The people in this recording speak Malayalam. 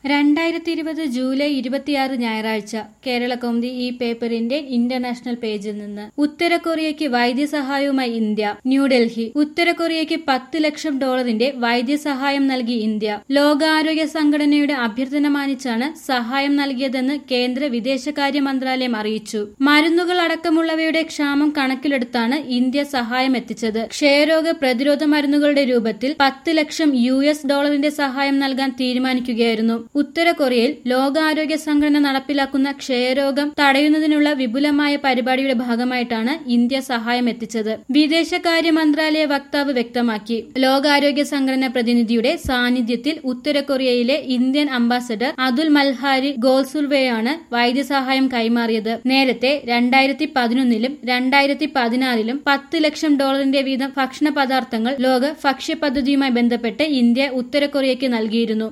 രണ്ടായിരത്തി ഇരുപത് ജൂലൈ ഇരുപത്തിയാറ് ഞായറാഴ്ച കേരള കൗമുദി ഈ പേപ്പറിന്റെ ഇന്റർനാഷണൽ പേജിൽ നിന്ന് ഉത്തര കൊറിയയ്ക്ക് വൈദ്യസഹായവുമായി ഇന്ത്യ ന്യൂഡൽഹി ഉത്തര കൊറിയയ്ക്ക് പത്ത് ലക്ഷം ഡോളറിന്റെ വൈദ്യസഹായം നൽകി ഇന്ത്യ ലോകാരോഗ്യ സംഘടനയുടെ അഭ്യർത്ഥന മാനിച്ചാണ് സഹായം നൽകിയതെന്ന് കേന്ദ്ര വിദേശകാര്യ മന്ത്രാലയം അറിയിച്ചു മരുന്നുകൾ അടക്കമുള്ളവയുടെ ക്ഷാമം കണക്കിലെടുത്താണ് ഇന്ത്യ സഹായം എത്തിച്ചത് ക്ഷയരോഗ പ്രതിരോധ മരുന്നുകളുടെ രൂപത്തിൽ പത്ത് ലക്ഷം യു എസ് ഡോളറിന്റെ സഹായം നൽകാൻ തീരുമാനിക്കുകയായിരുന്നു ഉത്തര കൊറിയയിൽ ലോകാരോഗ്യ സംഘടന നടപ്പിലാക്കുന്ന ക്ഷയരോഗം തടയുന്നതിനുള്ള വിപുലമായ പരിപാടിയുടെ ഭാഗമായിട്ടാണ് ഇന്ത്യ സഹായം എത്തിച്ചത് വിദേശകാര്യ മന്ത്രാലയ വക്താവ് വ്യക്തമാക്കി ലോകാരോഗ്യ സംഘടന പ്രതിനിധിയുടെ സാന്നിധ്യത്തിൽ ഉത്തര കൊറിയയിലെ ഇന്ത്യൻ അംബാസഡർ അതുൽ മൽഹാരി ഗോൾസുൽവയാണ് വൈദ്യസഹായം കൈമാറിയത് നേരത്തെ രണ്ടായിരത്തി പതിനൊന്നിലും രണ്ടായിരത്തി പതിനാറിലും പത്ത് ലക്ഷം ഡോളറിന്റെ വീതം ഭക്ഷണ പദാർത്ഥങ്ങൾ ലോക ഭക്ഷ്യ പദ്ധതിയുമായി ബന്ധപ്പെട്ട് ഇന്ത്യ ഉത്തര കൊറിയയ്ക്ക് നൽകിയിരുന്നു